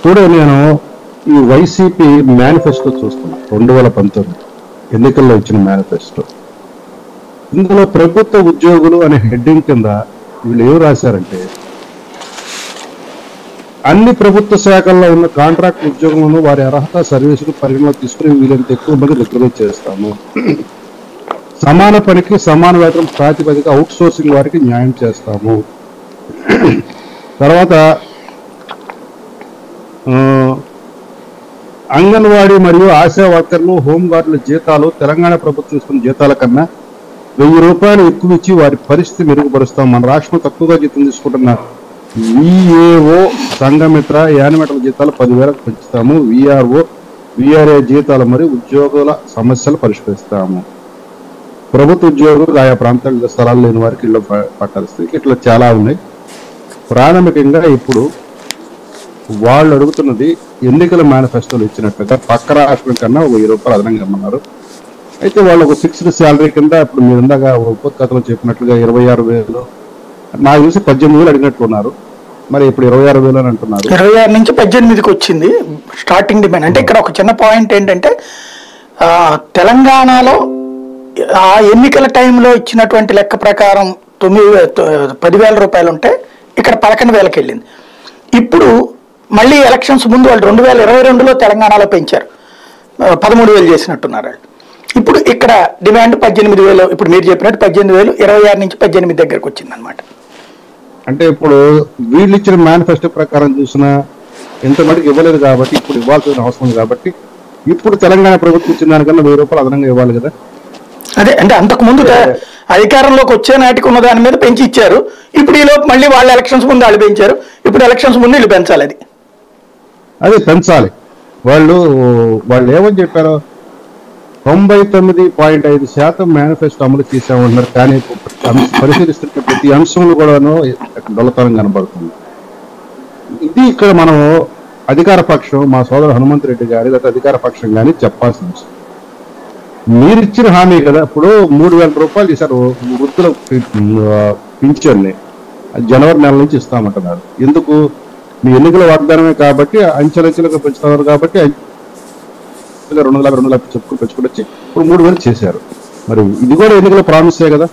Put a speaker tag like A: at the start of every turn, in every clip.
A: చూడు నేను ఈ వైసీపీ మేనిఫెస్టో చూస్తున్నా రెండు వేల పంతొమ్మిది ఎన్నికల్లో ఇచ్చిన మేనిఫెస్టో ఇందులో ప్రభుత్వ ఉద్యోగులు అనే హెడ్డింగ్ కింద వీళ్ళు ఏం రాశారంటే అన్ని ప్రభుత్వ శాఖల్లో ఉన్న కాంట్రాక్ట్ ఉద్యోగులను వారి అర్హత సర్వీసులు పరిగణలో తీసుకుని వీలైనంత ఎక్కువ మంది రిక్రూట్ చేస్తాము సమాన పనికి సమాన వేతనం ప్రాతిపదిక అవుట్ సోర్సింగ్ వారికి న్యాయం చేస్తాము తర్వాత ఆ, అంగన్వాడీ మరియు ఆశా వర్కర్లు హోంగార్డుల జీతాలు తెలంగాణ ప్రభుత్వం ఇస్తున్న జీతాల కన్నా వెయ్యి రూపాయలు ఎక్కువ ఇచ్చి వారి పరిస్థితి మెరుగుపరుస్తాం మన రాష్ట్రం తక్కువగా జీతం తీసుకుంటున్న విఏఓ సంఘమిత్ర యానిమేటల జీతాలు పదివేలకు పెంచుతాము విఆర్ఓ విఆర్ఏ జీతాలు మరియు ఉద్యోగుల సమస్యలు పరిష్కరిస్తాము ప్రభుత్వ ఉద్యోగులు ఆయా ప్రాంతాల్లో స్థలాలు లేని వారికి ఇళ్ళు ప- పట్టాల్సింది ఇట్లా చాలా ఉన్నాయి ప్రాథమికంగా ఇప్పుడు వాళ్ళు అడుగుతున్నది ఎన్నికల మేనిఫెస్టోలు ఇచ్చినట్టుగా పక్క రాష్ట్రం కన్నా ఒక వెయ్యి రూపాయలు అదనంగా ఇమ్మన్నారు అయితే వాళ్ళు ఒక ఫిక్స్డ్ శాలరీ కింద ఇప్పుడు మీరు ఇందాక ఉపకథలో చెప్పినట్లుగా ఇరవై ఆరు వేలు నాకు చూసి పద్దెనిమిది వేలు అడిగినట్టున్నారు మరి ఇప్పుడు ఇరవై ఆరు వేలు అని అంటున్నారు
B: ఇరవై ఆరు నుంచి పద్దెనిమిదికి వచ్చింది స్టార్టింగ్ డిమాండ్ అంటే ఇక్కడ ఒక చిన్న పాయింట్ ఏంటంటే ఆ, తెలంగాణలో ఆ ఎన్నికల టైంలో ఇచ్చినటువంటి లెక్క ప్రకారం తొమ్మిది వే- తొ- పదివేల రూపాయలు ఉంటే ఇక్కడ పదకొండు వేలకు వెళ్ళింది ఇప్పుడు మళ్ళీ ఎలక్షన్స్ ముందు వాళ్ళు రెండు వేల ఇరవై రెండులో తెలంగాణలో పెంచారు ఆ, పదమూడు వేలు చేసినట్టున్నారు వాళ్ళు ఇప్పుడు ఇక్కడ డిమాండ్ పద్దెనిమిది వేలు ఇప్పుడు మీరు చెప్పినట్టు పద్దెనిమిది వేలు ఇరవై ఆరు నుంచి పద్దెనిమిది దగ్గరకు వచ్చింది అనమాట
A: అంటే ఇప్పుడు వీళ్ళు ఇచ్చిన మేనిఫెస్టో ప్రకారం చూసినా ఎంత మటుకు ఇవ్వలేదు కాబట్టి ఇప్పుడు ఇవ్వాల్సిన అవసరం ఉంది కాబట్టి ఇప్పుడు తెలంగాణ ప్రభుత్వం ఇచ్చిన దానికన్నా వెయ్యి రూపాయలు అదనంగా ఇవ్వాలి కదా
B: అదే అంటే అంతకు ముందు తే- అధికారంలోకి వచ్చే నాటికి ఉన్న దాని మీద పెంచి ఇచ్చారు ఇప్పుడు ఈ లోపు మళ్ళీ వాళ్ళ ఎలక్షన్స్ ముందు వాళ్ళు పెంచారు ఇప్పుడు ఎలక్షన్స్ ముందు వీళ్ళు పెంచాలి అది
A: అది పెంచాలి వాళ్ళు వాళ్ళు ఏమని చెప్పారు తొంభై తొమ్మిది పాయింట్ ఐదు శాతం మేనిఫెస్టో అమలు చేసామన్నారు కానీ అంశ- పరిశీలిస్తున్న ప్రతి అంశంలో కూడాను డొల్లతనం కనబడుతుంది ఇది ఇక్కడ మనం అధికార పక్షం మా సోదరు హనుమంత్ రెడ్డి గారి లేదా అధికార పక్షం కానీ చెప్పాల్సిన విషయం మీరు ఇచ్చిన హామీ కదా ఇప్పుడు మూడు వేల రూపాయలు ఇస్తారు వృద్ధుల పింఛన్ని జనవరి నెల నుంచి ఇస్తామంటున్నారు ఎందుకు మీ ఎన్నికల వాగ్దానమే కాబట్టి అంచెలంచెలుగా పెంచుతున్నారు కాబట్టి అంచెలుగా రెండు వందల యాభై, రెండు వందల యాభై చెప్పుకుని పెంచుకుంటూ వచ్చి ఇప్పుడు మూడు వేలు చేశారు మరి ఇది కూడా ఎన్నికల ప్రామిసే కదా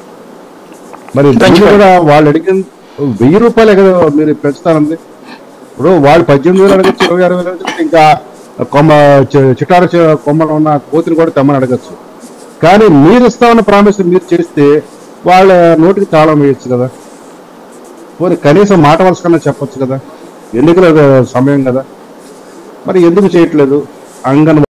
A: మరి దీన్ని కూడా వాళ్ళు అడిగిన వెయ్యి రూపాయలే కదా మీరు పెంచుతానంది ఇప్పుడు వాళ్ళు పద్దెనిమిది వేలు అడగచ్చు ఇరవై ఆరు వేలు అడగచ్చు ఇంకా కొమ్మ చి- చిటారు చి- కొమ్మలు ఉన్న కోతిని కూడా తెమ్మని అడగచ్చు కానీ మీరు ఇస్తామన్న ప్రామిస్ మీరు చేస్తే వాళ్ళ నోటికి తాళం వేయచ్చు కదా పోనీ కనీసం మాట వలస కన్నా చెప్పొచ్చు కదా ఎన్నికల సమయం కదా మరి ఎందుకు చేయట్లేదు అంగన్